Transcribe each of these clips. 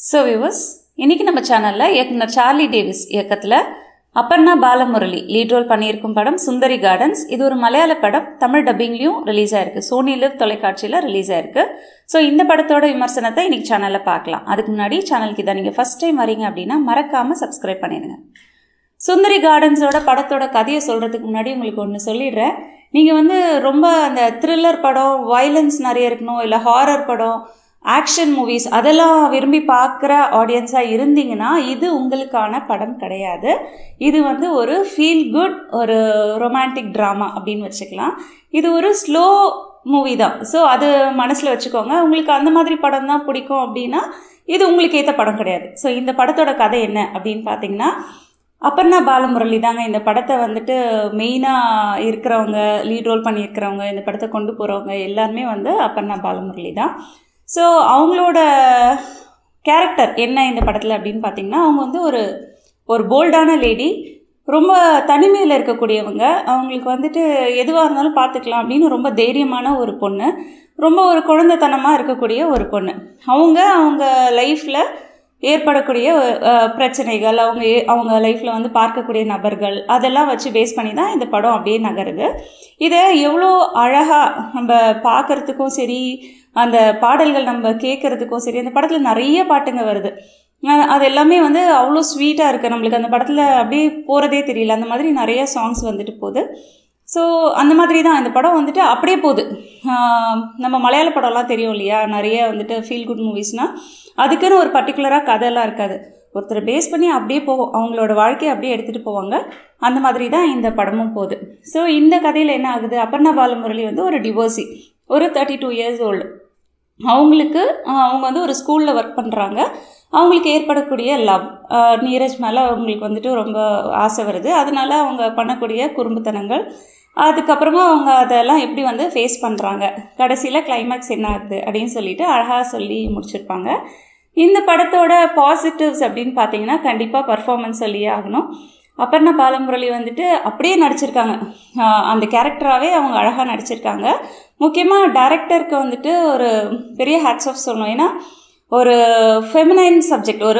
so viewers இன்றைக்கி நம்ம சேனலில் இயக்குனர் சார்லி டேவிஸ் இயக்கத்தில் அப்பர்ணா பாலமுரளி லீட் ரோல் பண்ணியிருக்கும் படம் சுந்தரி கார்டன்ஸ் இது ஒரு மலையாள படம் தமிழ் டப்பிங்லேயும் ரிலீஸ் ஆயிருக்கு சோனி லிவ் தொலைக்காட்சியில் ரிலீஸ் ஆயிருக்கு ஸோ இந்த படத்தோட விமர்சனத்தை இன்றைக்கி சேனலில் பார்க்கலாம் அதுக்கு முன்னாடி சேனலுக்கு இதை நீங்கள் ஃபஸ்ட் டைம் வரீங்க அப்படின்னா மறக்காமல் சப்ஸ்கிரைப் பண்ணிடுங்க சுந்தரி கார்டன்ஸோட படத்தோட கதையை சொல்கிறதுக்கு முன்னாடி உங்களுக்கு ஒன்று சொல்லிடுறேன் நீங்கள் வந்து ரொம்ப அந்த த்ரில்லர் படம் வயலன்ஸ் நிறைய இருக்கணும் இல்லை ஹாரர் படம் ஆக்ஷன் மூவிஸ் அதெல்லாம் விரும்பி பார்க்குற ஆடியன்ஸாக இருந்தீங்கன்னா இது உங்களுக்கான படம் கிடையாது இது வந்து ஒரு ஃபீல் குட் ஒரு ரொமான்டிக் ட்ராமா அப்படின்னு வச்சுக்கலாம் இது ஒரு ஸ்லோ மூவி தான் ஸோ அது மனசில் வச்சுக்கோங்க உங்களுக்கு அந்த மாதிரி படம் தான் பிடிக்கும் அப்படின்னா இது உங்களுக்கு ஏற்ற படம் கிடையாது ஸோ இந்த படத்தோட கதை என்ன அப்படின்னு பார்த்தீங்கன்னா அப்பர்ணா பாலமுரளி தாங்க இந்த படத்தை வந்துட்டு மெயினாக இருக்கிறவங்க லீட் ரோல் பண்ணியிருக்கிறவங்க இந்த படத்தை கொண்டு போகிறவங்க எல்லாருமே வந்து அப்பர்ணா பாலமுரளி தான் ஸோ அவங்களோட கேரக்டர் என்ன இந்த படத்தில் அப்படின்னு பார்த்தீங்கன்னா அவங்க வந்து ஒரு ஒரு போல்டான லேடி ரொம்ப தனிமையில் இருக்கக்கூடியவங்க அவங்களுக்கு வந்துட்டு எதுவாக இருந்தாலும் பார்த்துக்கலாம் அப்படின்னு ரொம்ப தைரியமான ஒரு பொண்ணு ரொம்ப ஒரு குழந்தைத்தனமாக இருக்கக்கூடிய ஒரு பொண்ணு அவங்க அவங்க லைஃப்பில் ஏற்படக்கூடிய பிரச்சனைகள் அவங்க அவங்க லைஃப்பில் வந்து பார்க்கக்கூடிய நபர்கள் அதெல்லாம் வச்சு பேஸ் பண்ணி தான் இந்த படம் அப்படியே நகருது இதை எவ்வளோ அழகாக நம்ம பார்க்குறதுக்கும் சரி அந்த பாடல்கள் நம்ம கேட்குறதுக்கும் சரி அந்த படத்தில் நிறைய பாட்டுங்க வருது அது எல்லாமே வந்து அவ்வளோ ஸ்வீட்டாக இருக்குது நம்மளுக்கு அந்த படத்தில் அப்படியே போகிறதே தெரியல அந்த மாதிரி நிறைய சாங்ஸ் வந்துட்டு போகுது ஸோ அந்த மாதிரி தான் இந்த படம் வந்துட்டு அப்படியே போகுது நம்ம மலையாள படம்லாம் தெரியும் இல்லையா நிறைய வந்துட்டு ஃபீல் குட் மூவிஸ்னால் அதுக்குன்னு ஒரு பர்டிகுலராக கதையெல்லாம் இருக்காது ஒருத்தரை பேஸ் பண்ணி அப்படியே போகும் அவங்களோட வாழ்க்கையை அப்படியே எடுத்துகிட்டு போவாங்க அந்த மாதிரி தான் இந்த படமும் போகுது ஸோ இந்த கதையில் என்ன ஆகுது அப்பர்ணா பாலமுரளி வந்து ஒரு டிவோர்ஸி ஒரு தேர்ட்டி டூ இயர்ஸ் ஓல்டு அவங்களுக்கு அவங்க வந்து ஒரு ஸ்கூலில் ஒர்க் பண்ணுறாங்க அவங்களுக்கு ஏற்படக்கூடிய லவ் நீரஜ் மேலே அவங்களுக்கு வந்துட்டு ரொம்ப ஆசை வருது அதனால அவங்க பண்ணக்கூடிய குறும்புத்தனங்கள் அதுக்கப்புறமா அவங்க அதெல்லாம் எப்படி வந்து ஃபேஸ் பண்ணுறாங்க கடைசியில் கிளைமேக்ஸ் என்ன ஆகுது அப்படின்னு சொல்லிட்டு அழகாக சொல்லி முடிச்சிருப்பாங்க இந்த படத்தோட பாசிட்டிவ்ஸ் அப்படின்னு பார்த்தீங்கன்னா கண்டிப்பாக பர்ஃபார்மன்ஸ் சொல்லியே ஆகணும் அப்பர்ணா பாலமுரளி வந்துட்டு அப்படியே நடிச்சிருக்காங்க அந்த கேரக்டராகவே அவங்க அழகாக நடிச்சிருக்காங்க முக்கியமாக டேரக்டருக்கு வந்துட்டு ஒரு பெரிய ஹேட்ஸ் ஆஃப் சொல்லணும் ஏன்னா ஒரு ஃபெமினைன் சப்ஜெக்ட் ஒரு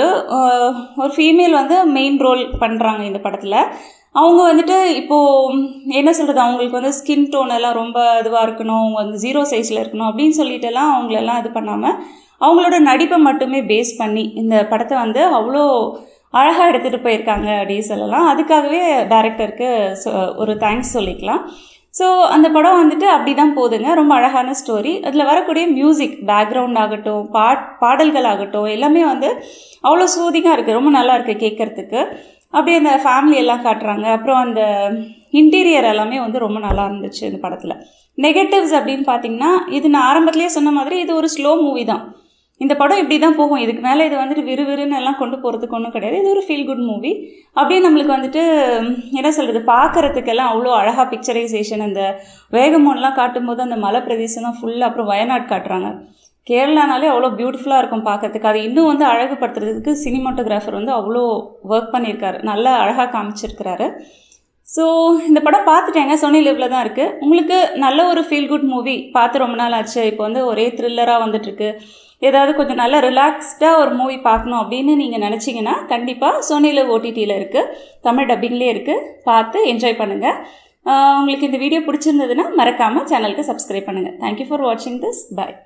ஒரு ஃபீமேல் வந்து மெயின் ரோல் பண்ணுறாங்க இந்த படத்தில் அவங்க வந்துட்டு இப்போது என்ன சொல்கிறது அவங்களுக்கு வந்து ஸ்கின் டோன் எல்லாம் ரொம்ப இதுவாக இருக்கணும் அவங்க வந்து ஜீரோ சைஸில் இருக்கணும் அப்படின்னு சொல்லிட்டுலாம் அவங்களெல்லாம் இது பண்ணாமல் அவங்களோட நடிப்பை மட்டுமே பேஸ் பண்ணி இந்த படத்தை வந்து அவ்வளோ அழகாக எடுத்துகிட்டு போயிருக்காங்க அப்படின்னு சொல்லலாம் அதுக்காகவே டேரக்டருக்கு ஒரு தேங்க்ஸ் சொல்லிக்கலாம் ஸோ அந்த படம் வந்துட்டு அப்படி தான் போகுதுங்க ரொம்ப அழகான ஸ்டோரி அதில் வரக்கூடிய மியூசிக் பேக்ரவுண்ட் ஆகட்டும் பாட் பாடல்கள் ஆகட்டும் எல்லாமே வந்து அவ்வளோ சூதிங்காக இருக்குது ரொம்ப நல்லா இருக்குது கேட்குறதுக்கு அப்படியே அந்த ஃபேமிலி எல்லாம் காட்டுறாங்க அப்புறம் அந்த இன்டீரியர் எல்லாமே வந்து ரொம்ப நல்லா இருந்துச்சு இந்த படத்தில் நெகட்டிவ்ஸ் அப்படின்னு பார்த்தீங்கன்னா இது நான் ஆரம்பத்துலேயே சொன்ன மாதிரி இது ஒரு ஸ்லோ மூவி தான் இந்த படம் இப்படி தான் போகும் இதுக்கு மேலே இது வந்துட்டு விறுவிறுன்னு எல்லாம் கொண்டு போகிறதுக்கு ஒன்றும் கிடையாது இது ஒரு ஃபீல் குட் மூவி அப்படியே நம்மளுக்கு வந்துட்டு என்ன சொல்கிறது பார்க்குறதுக்கெல்லாம் அவ்வளோ அழகாக பிக்சரைசேஷன் அந்த வேகமோன்லாம் காட்டும்போது அந்த மலை பிரதேசம் தான் ஃபுல்லாக அப்புறம் வயநாடு காட்டுறாங்க கேரளானாலே அவ்வளோ பியூட்டிஃபுல்லாக இருக்கும் பார்க்கறதுக்கு அது இன்னும் வந்து அழகுபடுத்துறதுக்கு சினிமாட்டோகிராஃபர் வந்து அவ்வளோ ஒர்க் பண்ணியிருக்காரு நல்லா அழகாக காமிச்சிருக்கிறாரு ஸோ இந்த படம் பார்த்துட்டேங்க சோனி லிவில் தான் இருக்குது உங்களுக்கு நல்ல ஒரு ஃபீல் குட் மூவி பார்த்து ரொம்ப நாள் ஆச்சு இப்போ வந்து ஒரே த்ரில்லராக வந்துட்டுருக்கு ஏதாவது கொஞ்சம் நல்லா ரிலாக்ஸ்டாக ஒரு மூவி பார்க்கணும் அப்படின்னு நீங்கள் நினச்சிங்கன்னா கண்டிப்பாக சோனியில் ஓடிடியில் இருக்குது தமிழ் டப்பிங்லேயே இருக்குது பார்த்து என்ஜாய் பண்ணுங்கள் உங்களுக்கு இந்த வீடியோ பிடிச்சிருந்ததுன்னா மறக்காமல் சேனலுக்கு சப்ஸ்கிரைப் பண்ணுங்கள் தேங்க்யூ ஃபார் வாட்சிங் திஸ் பாய்